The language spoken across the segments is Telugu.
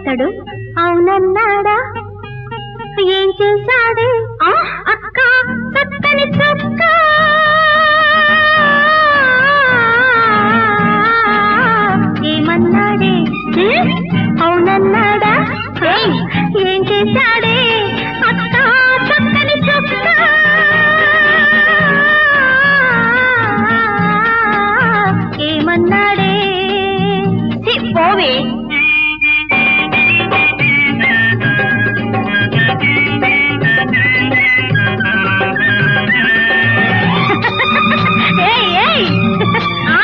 అతడు అవునన్నాడా ఏం చేశాడే అక్క చక్కని చక్క ఏమన్నాడే అవునన్నాడా ఏం చేశాడే అక్క చక్కని చక్క ఏమన్నాడే ఛీ, పోవే ఏయ్ ఏయ్ ఆ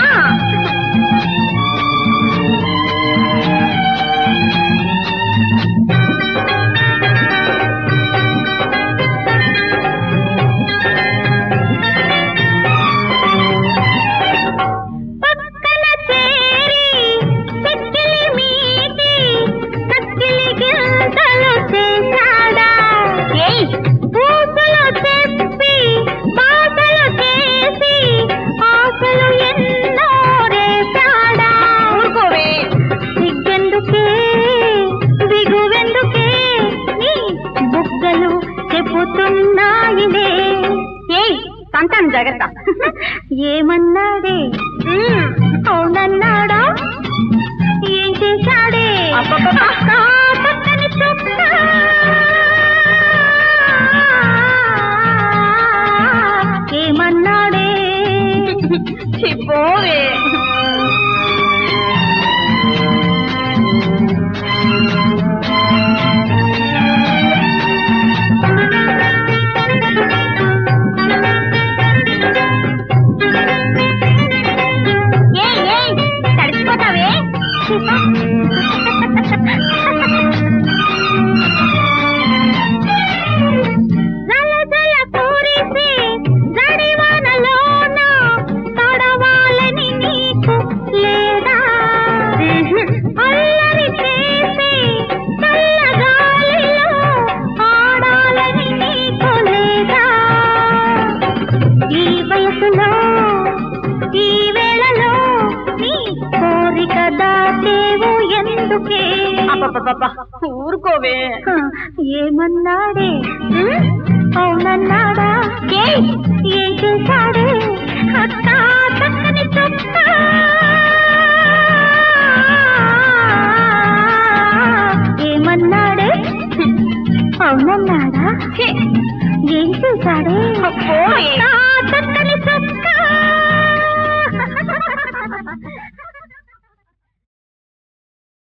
పక్కన చేరి చెక్కిలి మీటి కక్కిలి గింతలు చేశాడా ఏయ్ పూసలు చెప్పి బాసలు చేసి ఆశలు ఎన్నో రేశాడా ఊరుకోవే సిగ్గెందుకే దిగువెందుకే నీ బుగ్గలు చెబుతున్నాయిలే ఏయ్ సంతానం జాగ్రత్త ఏమన్నాడే అవునన్నాడా ఏం చేశాడే అక్క, పక్కని చొక్క. ఏమన్నాడే పోవే ఏయ్ ఏయ్ తడిసిపోతావే జల జల కురిసి జడివానలోన తడవాలని నీకు లేదా అల్లరి చేసి చల్లగాలిలో ఆడాలని నీకు లేదా ఈ వయసులో ఈ వేళలో నీ కోరిక దాటేవు ఎందుకే ఊరుకోవే ఏమన్నాడే అవునన్నాడా ఏం చేశాడే అక్క చక్కని చొక్క ఏమన్నాడే అవునన్నాడా ఏం చేశాడే పోయే. అక్కా